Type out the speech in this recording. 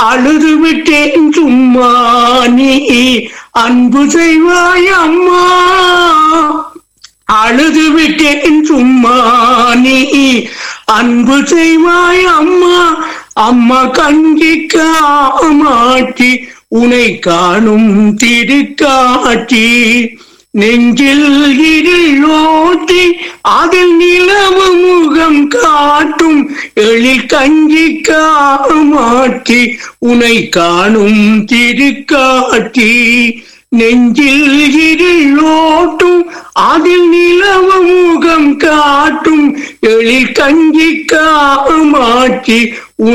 அழுது விட்டேன் சும்மா நீ அன்பு செய்வாய் அம்மா அழுது விட்டேன் சும்மா நீ அன்பு செய்வாய் அம்மா அம்மா கஞ்சிக்காமாட்டி உனை காணும் திருக்காட்சி நெஞ்சில் இருளோட்டி அதில் நிலவு முகம் காட்டும் எழில் கஞ்சி காமாட்டி உனை காணும் திருக்காட்சி நெஞ்சில் இருளோட்டும் அதில் நிலவு முகம் காட்டும் எழில் கஞ்சி காமாட்சி